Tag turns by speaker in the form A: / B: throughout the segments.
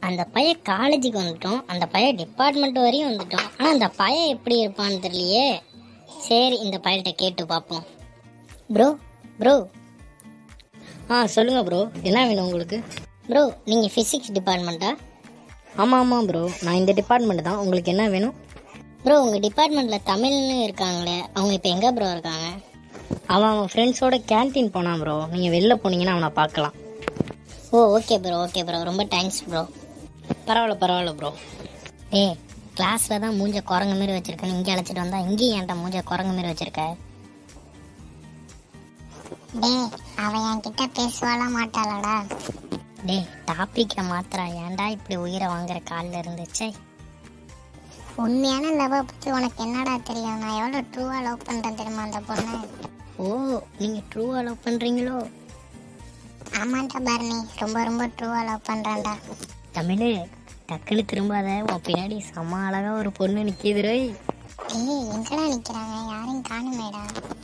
A: அந்த பையன் காலேஜுக்கு வந்துட்டோம் அந்த பையன் டிபார்ட்மெண்ட் வரையும் வந்துட்டோம் ஆனால் அந்த பையன் எப்படி இருப்பான்னு தெரியலையே சரி இந்த பையன்கிட்ட கேட்டு பார்ப்போம் ப்ரோ ப்ரோ ஆ சொல்லுங்கள் ப்ரோ என்ன வேணும் உங்களுக்கு ப்ரோ நீங்கள் ஃபிசிக்ஸ் டிபார்ட்மெண்ட்டா ஆமாம் ஆமாம் ப்ரோ நான் இந்த டிபார்ட்மெண்ட் தான் உங்களுக்கு என்ன வேணும் ப்ரோ உங்கள் டிபார்ட்மெண்ட்டில் தமிழ்னு இருக்காங்களே அவங்க இப்போ எங்கே ப்ரோ இருக்காங்க அவன் அவன் ஃப்ரெண்ட்ஸோட கேன்டீன் போனான் ப்ரோ நீங்கள் வெளில போனீங்கன்னா அவனை பார்க்கலாம் oh okay bro okay bro ரொம்ப தேங்க்ஸ் ப்ரோ பரவாயில்ல பரவாயில்ல ப்ரோ ஏய் கிளாஸில் தான் மூஞ்ச குரங்கு மாரி வச்சிருக்கேன்னு இங்கே அழைச்சிட்டு வந்தா இங்கேயும் ஏன்டா மூஞ்ச குரங்கு மாரி வச்சிருக்க
B: டேய் அவன் என்கிட்ட பேசுவாளா மாட்டாளடா
A: டேய் டாப்பிக்கை மாத்திரா ஏன்டா இப்படி உயிரை வாங்குற காலில் இருந்துச்சே
B: உண்மையான லவ் பத்தி உனக்கு என்னடா தெரியும் நான் எவ்வளவு ட்ரூவா லவ் பண்றேன் தெரியுமா அந்த பொண்ணு
A: ஓ நீங்கள் ட்ரூவாக லவ் பண்ணுறீங்களோ
B: ஆமாண்டா பரணி ரொம்ப ரொம்ப ட்ரூவா லவ் பண்றேன்டா
A: தமிழ் டக்குன்னு திரும்பாத உன் பின்னாடி செம்ம அழகா ஒரு பொண்ணு நிற்கிது ரோய்
B: டேய் எங்கடா நிக்கிறாங்க யாரையும் காணுமேடா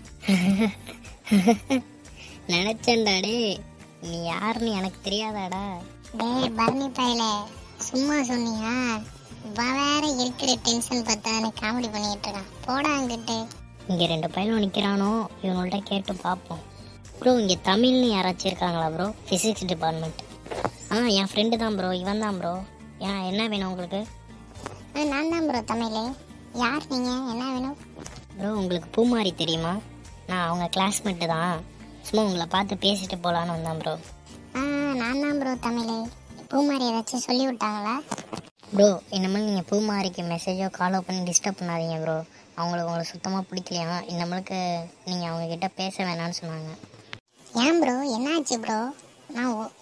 A: நினச்சேன்டா டேய் நீ யாருன்னு எனக்கு தெரியாதாடா
B: டேய் பரணி பையல சும்மா சொன்னியா இவன் வேற இருக்கிற டென்ஷன் பார்த்தானே காமெடி பண்ணிட்டு இருக்கான் போடா அங்கிட்டு
A: இங்கே ரெண்டு பையனும் நிற்கிறானோ இவங்கள்ட்ட கேட்டு பார்ப்போம் ப்ரோ இங்கே தமிழ்னு யாராச்சும் இருக்காங்களா ப்ரோ ஃபிசிக்ஸ் டிபார்ட்மெண்ட் ஆ என் ஃப்ரெண்டு தான் ப்ரோ இவன் தான் ப்ரோ ஏன் என்ன வேணும் உங்களுக்கு
B: ஆ, நான் தான் ப்ரோ தமிழ் யார் நீங்க என்ன வேணும்
A: ப்ரோ உங்களுக்கு பூமாரி தெரியுமா நான் அவங்க கிளாஸ்மேட்டு தான் சும்மா உங்களை பார்த்து பேசிட்டு போகலான்னு வந்தேன் ப்ரோ
B: ஆ நான் தான் ப்ரோ தமிழ் பூமாரி ஏதாச்சும் சொல்லி விட்டாங்களா
A: ப்ரோ இனிமேல் நீங்கள் பூமாரிக்கு மெசேஜோ காலோ பண்ணி டிஸ்டர்ப் பண்ணாதீங்க ப்ரோ அவங்களுக்கு உங்களை சுத்தமாக பிடிக்கலையா இனிமேலுக்கு நீங்கள் அவங்கக்கிட்ட பேச வேணாம்னு சொன்னாங்க
B: ஏன் ப்ரோ என்னாச்சு ப்ரோ நான் ஓ-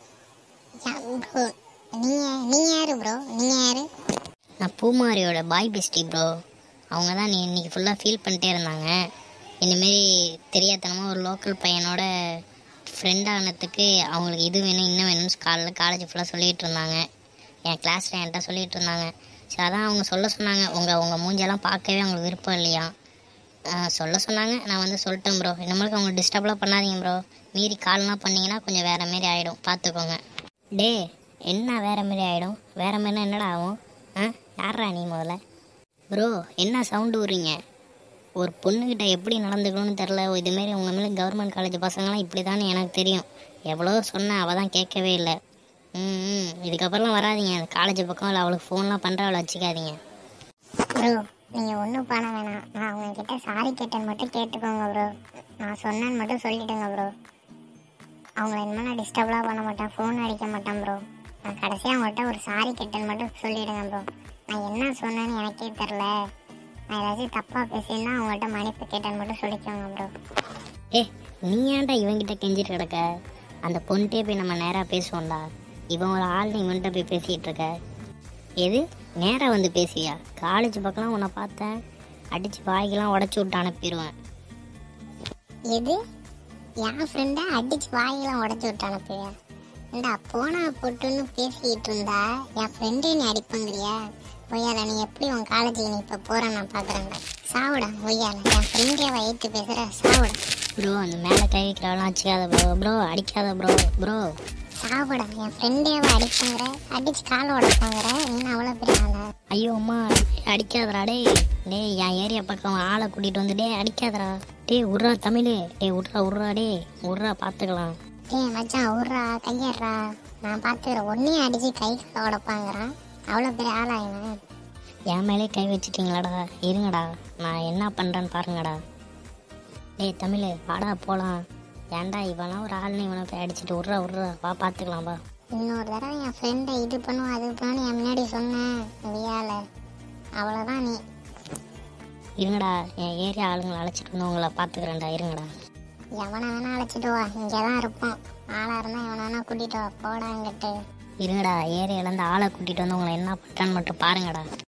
B: ஏன் ப்ரோ நீங்க நீங்க யாரு ப்ரோ நீங்க யாரு
A: நான் பூமாரியோட பாய் பெஸ்டி ப்ரோ அவங்க தான் நீ இன்னைக்கு ஃபுல்லாக ஃபீல் பண்ணிட்டே இருந்தாங்க இந்தமாரி தெரியாதனமாக ஒரு லோக்கல் பையனோட ஃப்ரெண்ட் ஆனதுக்கு அவங்களுக்கு இது வேணும் இன்னும் வேணும்னு காலைல காலேஜ் ஃபுல்லாக சொல்லிகிட்டு இருந்தாங்க என் கிளாஸில் என்கிட்ட சொல்லிகிட்டு இருந்தாங்க சரி அதான் அவங்க சொல்ல சொன்னாங்க உங்கள் உங்கள் மூஞ்செல்லாம் பார்க்கவே அவங்களுக்கு விருப்பம் இல்லையா ஆ, சொல்ல சொன்னாங்க நான் வந்து சொல்லிட்டேன் ப்ரோ இனிமேலுக்கு அவங்க டிஸ்டர்ப்லாம் பண்ணாதீங்க ப்ரோ மீறி கால்லாம் பண்ணீங்கன்னா கொஞ்சம் வேறு மாரி ஆகிடும் பார்த்துக்கோங்க டே என்ன வேறு மாரி ஆகிடும் வேறு மாரினா என்னடா ஆகும் ஆ யாரா நீ முதல்ல ப்ரோ என்ன சவுண்டு விட்றீங்க ஒரு பொண்ணுக்கிட்ட எப்படி நடந்துக்கணும்னு தெரில இதுமாரி உங்கள் மேலே கவர்மெண்ட் காலேஜ் பசங்களாம் இப்படி தான் எனக்கு தெரியும் எவ்வளோ சொன்னேன் அவள் தான் கேட்கவே இல்லை ம் ம் இதுக்கப்புறம்லாம் வராதீங்க அந்த காலேஜ் பக்கம் இல்லை அவளுக்கு ஃபோன்லாம் பண்ணுற அவளை வச்சுக்காதீங்க
B: ப்ரோ நீங்க ஒன்றும் பண்ண வேணாம் நான் அவங்க கிட்ட சாரி கேட்டேன்னு மட்டும் கேட்டுக்கோங்க ப்ரோ நான் சொன்னேன்னு மட்டும் சொல்லிடுங்க ப்ரோ அவங்கள இனிமேல் டிஸ்டர்ப்லாம் பண்ண மாட்டேன் ஃபோன் அடிக்க மாட்டேன் ப்ரோ நான் கடைசியாக அவங்கள்ட்ட ஒரு சாரி கேட்டேன்னு மட்டும் சொல்லிடுங்க ப்ரோ நான் என்ன சொன்னேன்னு எனக்கே தெரில நான் ஏதாச்சும் தப்பாக பேசியிருந்தா அவங்கள்ட்ட மன்னிப்பு கேட்டேன்னு மட்டும் சொல்லிக்கோங்க ப்ரோ
A: ஏ நீ ஏன்டா இவன்கிட்ட கெஞ்சிட்டு கிடக்க அந்த பொண்ணுட்டே போய் நம்ம நேராக பேசுவோம்டா இவன் ஒரு ஆள் இவன்கிட்ட போய் பேசிகிட்டு இருக்க எது நேராக வந்து பேசுவியா காலேஜ் பக்கம்லாம் உன்னை பார்த்தேன் அடித்து வாய்க்கெல்லாம் உடச்சி விட்டு அனுப்பிடுவேன்
B: எது என் ஃப்ரெண்டை அடிச்சு வாயெல்லாம் உடச்சி விட்டு அனுப்புவியா இந்தா போனா போட்டுன்னு பேசிக்கிட்டு இருந்தா என் ஃப்ரெண்டே நீ அடிப்பங்கிறியா ஒய்யால நீ எப்படி உன் காலேஜுக்கு நீ இப்போ போற நான் பார்க்குறேன் சாவுடா ஒய்யால என் ஃப்ரெண்டே ஏற்று பேசுகிற சாவுடா
A: ப்ரோ அந்த மேலே கை வைக்கிறவெல்லாம் வச்சுக்காத ப்ரோ ப்ரோ அடிக்காத ப்ரோ ப்ரோ
B: சாவுடா என் ஃப்ரெண்டேவா அடிப்பாங்கிற அடிச்சு காலை உடப்பாங்கிற நீ அவ்வளோ பெரிய ஆளா
A: ஐயோ அம்மா அடிக்காதடா டேய் டேய் என் ஏரியா பக்கம் ஆளை கூட்டிகிட்டு வந்து டேய் அடிக்காதடா டேய் உர்றா தமிழ் டேய் உர்றா உர்றா டேய் உர்றா பார்த்துக்கலாம்
B: ஏய் மச்சான் விட்றா கையடுறா நான் பார்த்துக்கிறேன் ஒன்றையும் அடிச்சு கை காலை உடப்பாங்கிறான் அவ்வளோ பெரிய ஆளா இவன்
A: என் மேலே கை வச்சிட்டீங்களாடா இருங்கடா நான் என்ன பண்ணுறேன்னு பாருங்கடா டேய் தமிழ் வாடா போகலாம் ஏன்டா இவனா ஒரு ஆள்னு இவனை போய் அடிச்சுட்டு விட்றா விட்றா வா பார்த்துக்கலாம் வா
B: இன்னொரு தடவை என் ஃப்ரெண்டை இது பண்ணும் அது பண்ணும் என் முன்னாடி சொன்னேன் வியால அவ்வளோதான் நீ
A: இருங்கடா என் ஏரியா ஆளுங்களை அழைச்சிட்டு வந்து உங்களை பார்த்துக்கிறேன்டா இருங்கடா
B: எவனை வேணா அழைச்சிட்டு வா இங்கே தான் இருப்போம் ஆளாக இருந்தால் எவனை வேணா கூட்டிகிட்டு வா போடாங்கிட்டு
A: இருங்கடா ஏரியாலேருந்து ஆளை கூட்டிகிட்டு வந்து உங்களை என்ன பண்ணுறான்னு மட்டும் பாருங்கடா